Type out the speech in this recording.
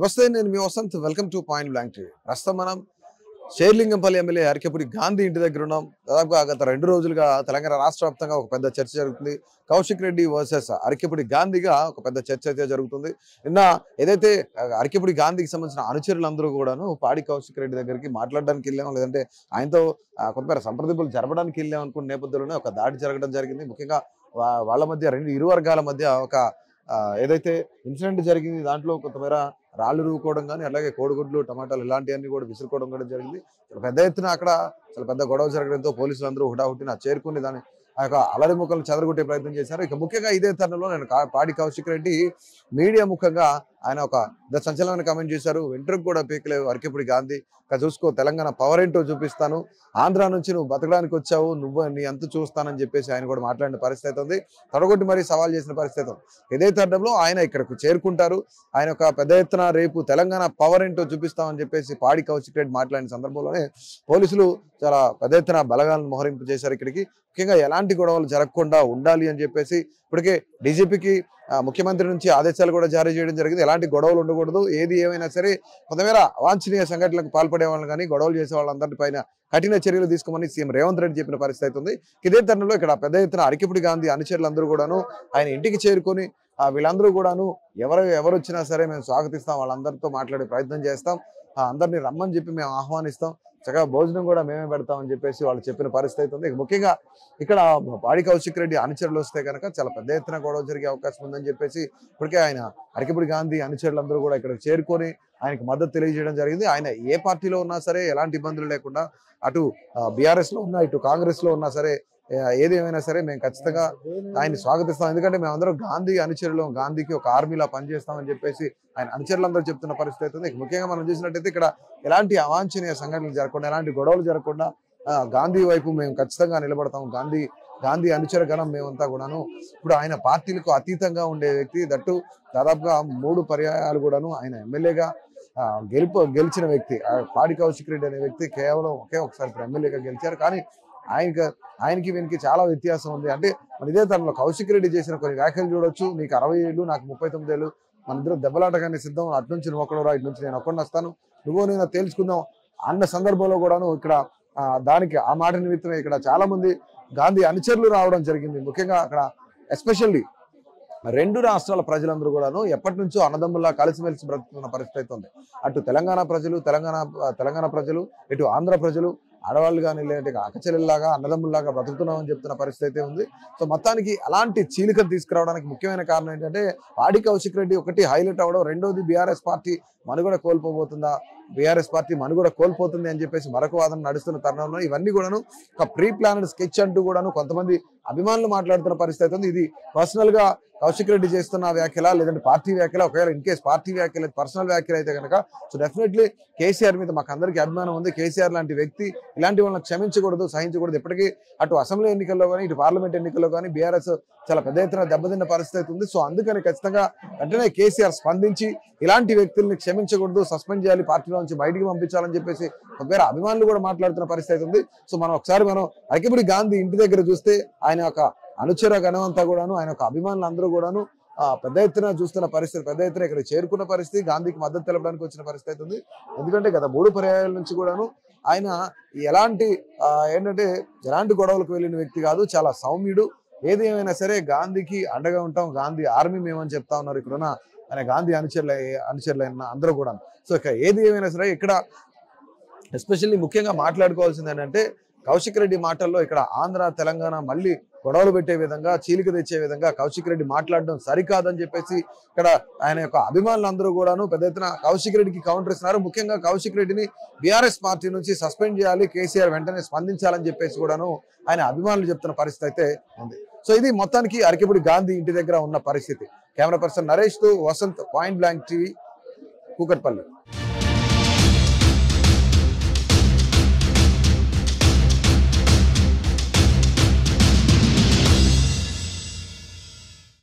నమస్తే నేను మీ Vasanth welcome to point blank TV ప్రస్తుతం మనం షేర్లింగంపల్లి ఎమ్మెల్యే అరకెపుడి గాంధీ ఇంటి దగ్గర ఉన్నాం దాదాపుగా గత రెండు రోజులుగా తెలంగాణ రాష్ట్ర వ్యాప్తంగా ఒక పెద్ద చర్చ జరుగుతుంది కౌశిక్ రెడ్డి వర్సెస్ అరకెపుడి గాంధీగా ఒక పెద్ద చర్చ అయితే జరుగుతుంది నిన్న ఏదైతే ఆ, అరకెపుడి గాంధీకి సంబంధించిన అనుచరులందరూ కూడాను పాడి కౌశిక్ రెడ్డి దగ్గరికి మాట్లాడడానికి వెళ్ళాం లేదంటే ఆయనతో ఆ, కొంతమేర సంప్రదింపులు జరపడానికి వెళ్ళాం అనుకున్న నేపథ్యంలోనే ఒక దాడి జరగడం జరిగింది ముఖ్యంగా వా- వాళ్ళ మధ్య రెండు ఇరు వర్గాల మధ్య ఒక ఆ, ఏదైతే ఇన్సిడెంట్ జరిగింది దాంట్లో కొంతమేర రాళ్ళు రూకోవడం కానీ అలాగే కోడిగుడ్లు టమాటాలు ఇలాంటివన్నీ కూడా విసురుకోవడం కూడా జరిగింది చాలా పెద్ద ఎత్తున అక్కడ చాలా పెద్ద గొడవ జరగడంతో పోలీసులు అందరూ హుటాహుటిన చేరుకుని దాన్ని ఆ యొక్క అలరి ముక్కలను చెదరగొట్టే ప్రయత్నం చేశారు ఇక ముఖ్యంగా ఇదే తరుణంలో నేను కా- పాడి కౌశిక్ రెడ్డి మీడియా ముఖంగా ఆయన ఒక పెద్ద సంచలనమైన కామెంట్ చేశారు వెంట్రుకు కూడా పీకలేవు అరకెపుడి గాంధీ ఇక చూసుకో తెలంగాణ పవర్ ఏంటో చూపిస్తాను ఆంధ్ర నుంచి నువ్వు బతకడానికి వచ్చావు నువ్వు నీ అంత చూస్తానని చెప్పేసి ఆయన కూడా మాట్లాడిన పరిస్థితి అయితే ఉంది తొడగొట్టి మరీ సవాల్ చేసిన పరిస్థితి ఉంది ఇదే తరుణంలో ఆయన ఇక్కడికి చేరుకుంటారు ఆయన ఒక పెద్ద ఎత్తున రేపు తెలంగాణ పవర్ ఏంటో చూపిస్తామని చెప్పేసి పాడి కౌశిక్ రెడ్డి మాట్లాడిన సందర్భంలోనే పోలీసులు చాలా పెద్ద ఎత్తున బలగాలను మోహరింపు చేశారు ఇక్కడికి ముఖ్యంగా ఎలాంటి గొడవలు జరగకుండా ఉండాలి అని చెప్పేసి ఇప్పటికే డీజీపీకి ముఖ్యమంత్రి నుంచి ఆదేశాలు కూడా జారీ చేయడం జరిగింది ఎలాంటి గొడవలు ఉండకూడదు ఏది ఏమైనా సరే కొంతమేర అవాంఛనీయ సంఘటనలకు పాల్పడే వాళ్ళని కానీ గొడవలు చేసే వాళ్ళందరి పైన కఠిన చర్యలు తీసుకోమని సీఎం రేవంత్ రెడ్డి చెప్పిన పరిస్థితి అయితే ఉంది ఇదే తరుణంలో ఇక్కడ పెద్ద ఎత్తున అరికిపుడి గాంధీ అనుచరులందరూ కూడాను ఆయన ఇంటికి చేరుకొని ఆ వీళ్ళందరూ కూడాను ఎవరు ఎవరు వచ్చినా సరే మేము స్వాగతిస్తాం వాళ్ళందరితో మాట్లాడే ప్రయత్నం చేస్తాం ఆ అందరినీ రమ్మని చెప్పి మేము ఆహ్వానిస్తాం చక్కగా భోజనం కూడా మేమే పెడతామని చెప్పేసి వాళ్ళు చెప్పిన పరిస్థితి అయితే ఉంది ఇక ముఖ్యంగా ఇక్కడ పాడి కౌశిక్ రెడ్డి అనుచరులు వస్తే కనుక చాలా పెద్ద ఎత్తున గొడవ జరిగే అవకాశం ఉందని చెప్పేసి ఇప్పటికే ఆయన అరకిపుడి గాంధీ అనుచరులందరూ కూడా ఇక్కడ చేరుకొని ఆయనకు మద్దతు తెలియజేయడం జరిగింది ఆయన ఏ పార్టీలో ఉన్నా సరే ఎలాంటి ఇబ్బందులు లేకుండా అటు బీఆర్ఎస్ లో ఉన్నా ఇటు కాంగ్రెస్ లో ఉన్నా సరే ఏ- ఏది ఏమైనా సరే మేము ఖచ్చితంగా ఆయన్ని స్వాగతిస్తాం ఎందుకంటే మేమందరం గాంధీ అనుచరులు గాంధీకి ఒక ఆర్మీలా పనిచేస్తామని చెప్పేసి ఆయన అనుచరులందరూ చెప్తున్న పరిస్థితి అయితే ఉంది ఇక ముఖ్యంగా మనం చూసినట్టయితే ఇక్కడ ఎలాంటి అవాంఛనీయ సంఘటనలు జరగకుండా ఎలాంటి గొడవలు జరగకుండా ఆ, గాంధీ వైపు మేము ఖచ్చితంగా నిలబడతాం గాంధీ గాంధీ అనుచర గణం మేమంతా కూడాను ఇప్పుడు ఆయన పార్టీలకు అతీతంగా ఉండే వ్యక్తి దట్టు దాదాపుగా మూడు పర్యాయాలు కూడాను ఆయన ఎమ్మెల్యేగా గెలుపు గెలిచిన వ్యక్తి ఆ పాడి కౌశిక్ రెడ్డి అనే వ్యక్తి కేవలం ఒకే ఒకసారి ఇప్పుడు ఎమ్మెల్యేగా గెలిచారు కానీ ఆయనకి ఆయనకి వీనికి చాలా వ్యత్యాసం ఉంది అంటే మన ఇదే తరంలో కౌశిక్ రెడ్డి చేసిన కొన్ని వ్యాఖ్యలు చూడొచ్చు నీకు అరవై ఏళ్ళు నాకు ముప్పై తొమ్మిది ఏళ్ళు మన ఇద్దరు దెబ్బలాటగానే సిద్ధం అటు నుంచి నువ్వు ఒకడు రా ఇటు నుంచి నేను ఒక్కడిని వస్తాను నువ్వు నేను తేల్చుకుందాం అన్న సందర్భంలో కూడాను ఇక్కడ ఆ, దానికి ఆ మాట నిమిత్తమే ఇక్కడ చాలా మంది గాంధీ అనుచరులు రావడం జరిగింది ముఖ్యంగా అక్కడ ఎస్పెషల్లీ రెండు రాష్ట్రాల ప్రజలందరూ కూడాను ఎప్పటి నుంచో అన్నదమ్ముల్లా కలిసిమెలిసి బ్రతుకుతున్న పరిస్థితి అయితే ఉంది అటు తెలంగాణ ప్రజలు తెలంగాణ తెలంగాణ ప్రజలు ఇటు ఆంధ్ర ప్రజలు ఆడవాళ్ళు కానీ లేదంటే అక్కచెల్లెల్లాగా అన్నదమ్ముల్లాగా బ్రతుకుతున్నామని చెప్తున్న పరిస్థితి అయితే ఉంది సో మొత్తానికి అలాంటి చీలికను తీసుకురావడానికి ముఖ్యమైన కారణం ఏంటంటే పాడి కౌశిక్ రెడ్డి ఒకటి హైలైట్ అవ్వడం రెండోది బీఆర్ఎస్ పార్టీ మనుగడ కోల్పోబోతుందా బీఆర్ఎస్ పార్టీ మనుగడ కోల్పోతుంది అని చెప్పేసి మరొక వాదన నడుస్తున్న తరుణంలో ఇవన్నీ కూడాను ఒక ప్రీ ప్లానెడ్ స్కెచ్ అంటూ కూడాను కొంతమంది అభిమానులు మాట్లాడుతున్న పరిస్థితి అయితే ఉంది ఇది పర్సనల్ గా కౌశిక్ రెడ్డి చేస్తున్న వ్యాఖ్యల లేదంటే పార్టీ వ్యాఖ్యల ఒకవేళ ఇన్ కేస్ పార్టీ వ్యాఖ్యలు పర్సనల్ వ్యాఖ్యలు అయితే కనుక సో డెఫినెట్లీ కేసీఆర్ మీద మాకు అందరికీ అభిమానం ఉంది కేసీఆర్ లాంటి వ్యక్తి ఇలాంటి వాళ్ళని క్షమించకూడదు సహించకూడదు ఇప్పటికీ అటు అసెంబ్లీ ఎన్నికల్లో కానీ ఇటు పార్లమెంట్ ఎన్నికల్లో కానీ బీఆర్ఎస్ చాలా పెద్ద ఎత్తున దెబ్బతిన్న పరిస్థితి అయితే ఉంది సో అందుకని ఖచ్చితంగా వెంటనే కేసీఆర్ స్పందించి ఇలాంటి వ్యక్తుల్ని క్షమించకూడదు సస్పెండ్ చేయాలి పార్టీలో నుంచి బయటికి పంపించాలని చెప్పేసి ఒక వేరే అభిమానులు కూడా మాట్లాడుతున్న పరిస్థితి అయితే ఉంది సో మనం ఒకసారి మనం అరకిపుడి గాంధీ ఇంటి దగ్గర చూస్తే ఆయన ఒక అనుచర గణం అంతా కూడాను ఆయన ఒక అభిమానులు అందరూ కూడాను ఆ, పెద్ద ఎత్తున చూస్తున్న పరిస్థితి పెద్ద ఎత్తున ఇక్కడ చేరుకున్న పరిస్థితి గాంధీకి మద్దతు తెలపడానికి వచ్చిన పరిస్థితి అయితే ఉంది ఎందుకంటే గత మూడు పర్యాయాల నుంచి కూడాను ఆయన ఎలాంటి ఆ, ఏంటంటే ఎలాంటి గొడవలకు వెళ్ళిన వ్యక్తి కాదు చాలా సౌమ్యుడు ఏది ఏమైనా సరే గాంధీకి అండగా ఉంటాం గాంధీ ఆర్మీ మేమని చెప్తా ఉన్నారు ఇక్కడున్న ఆయన గాంధీ అనుచరుల అనుచరులైన అందరూ కూడా సో ఇక ఏది ఏమైనా సరే ఇక్కడ ఎస్పెషల్లీ ముఖ్యంగా మాట్లాడుకోవాల్సింది ఏంటంటే కౌశిక్ రెడ్డి మాటల్లో ఇక్కడ ఆంధ్ర తెలంగాణ మళ్ళీ గొడవలు పెట్టే విధంగా చీలిక తెచ్చే విధంగా కౌశిక్ రెడ్డి మాట్లాడడం సరికాదని చెప్పేసి ఇక్కడ ఆయన యొక్క అభిమానులు అందరూ కూడాను పెద్ద ఎత్తున కౌశిక్ రెడ్డికి కౌంటర్ ఇస్తున్నారు ముఖ్యంగా కౌశిక్ రెడ్డిని బీఆర్ఎస్ పార్టీ నుంచి సస్పెండ్ చేయాలి కేసీఆర్ వెంటనే స్పందించాలని చెప్పేసి కూడాను ఆయన అభిమానులు చెప్తున్న పరిస్థితి అయితే ఉంది సో ఇది మొత్తానికి అరకిపుడి గాంధీ ఇంటి దగ్గర ఉన్న పరిస్థితి కెమెరా పర్సన్ నరేష్ తో Vasanth point blank TV Kukatpally